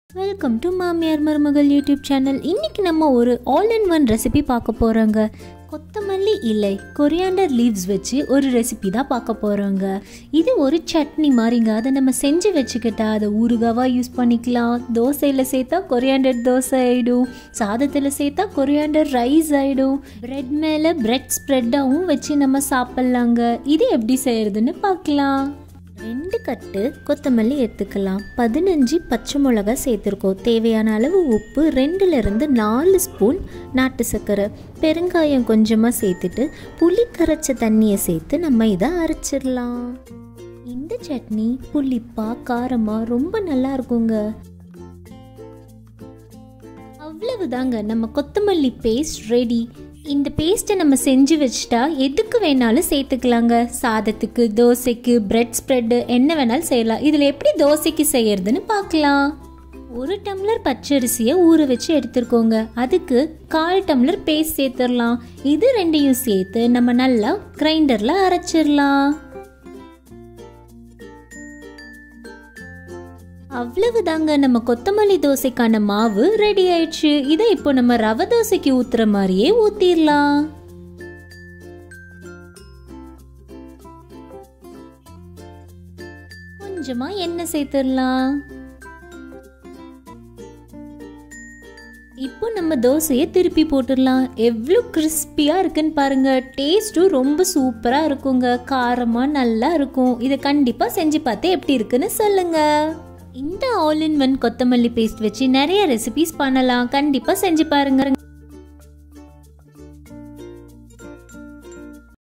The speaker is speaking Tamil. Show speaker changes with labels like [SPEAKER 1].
[SPEAKER 1] வெல்கம் டு மாமியார் மருமகள் யூடியூப் சேனல் இன்னைக்கு நம்ம ஒரு ஆல் இன் ஒன் ரெசிபி பார்க்க போகிறோங்க கொத்தமல்லி இலை கொரியாண்டர் லீவ்ஸ் வச்சு ஒரு ரெசிபி தான் பார்க்க போகிறோங்க இது ஒரு சட்னி மாதிரிங்க அதை நம்ம செஞ்சு வச்சுக்கிட்டா அதை ஊறுகாவாக யூஸ் பண்ணிக்கலாம் தோசையில் சேர்த்தா கொரியாண்டர் தோசை ஆகிடும் சாதத்தில் சேர்த்தா கொரியாண்டர் ரைஸ் ஆகிடும் பிரெட் மேலே பிரெட் ஸ்ப்ரெட்டாகவும் வச்சு நம்ம சாப்பிட்லாங்க இது எப்படி செய்யறதுன்னு பார்க்கலாம் ரெண்டு கட்டு கொத்தமல்லி எடுத்துக்கலாம் பதினஞ்சு பச்சை மிளகா சேர்த்துருக்கோம் தேவையான அளவு உப்பு ரெண்டுலேருந்து நாலு ஸ்பூன் நாட்டு சர்க்கரை பெருங்காயம் கொஞ்சமாக சேர்த்துட்டு புளி கரைச்ச தண்ணியை சேர்த்து நம்ம இதை அரைச்சிடலாம் இந்த சட்னி புளிப்பாக காரமாக ரொம்ப நல்லா இருக்குங்க அவ்வளவுதாங்க நம்ம கொத்தமல்லி பேஸ்ட் ரெடி இந்த பேஸ்ட்டை நம்ம செஞ்சு வச்சுட்டா எதுக்கு வேணாலும் சேர்த்துக்கலாங்க சாதத்துக்கு தோசைக்கு பிரெட் ஸ்ப்ரெட்டு என்ன வேணாலும் செய்யலாம் இதில் எப்படி தோசைக்கு செய்யறதுன்னு பார்க்கலாம் ஒரு டம்ளர் பச்சரிசியை ஊற வச்சு எடுத்துருக்கோங்க அதுக்கு கால் டம்ளர் பேஸ்ட் சேர்த்துடலாம் இது ரெண்டையும் சேர்த்து நம்ம நல்லா கிரைண்டரில் அரைச்சிடலாம் அவ்வளவுதாங்க நம்ம கொத்தமல்லி தோசைக்கான மாவு ரெடி ஆயிடுச்சு இதை இப்போ நம்ம ரவை தோசைக்கு ஊத்துற மாதிரியே ஊத்திடலாம் கொஞ்சமா எண்ணெய் சேர்த்துடலாம் இப்போ நம்ம தோசையை திருப்பி போட்டுடலாம் எவ்வளோ கிறிஸ்பியாக இருக்குன்னு பாருங்க டேஸ்ட்டும் ரொம்ப சூப்பராக இருக்குங்க காரமாக நல்லா இருக்கும் இதை கண்டிப்பாக செஞ்சு பார்த்து எப்படி இருக்குன்னு சொல்லுங்க இந்த ஆல் இன் ஒன் கொத்தமல்லி பேஸ்ட் வச்சு நிறைய ரெசிபிஸ் பண்ணலாம் கண்டிப்பாக செஞ்சு பாருங்க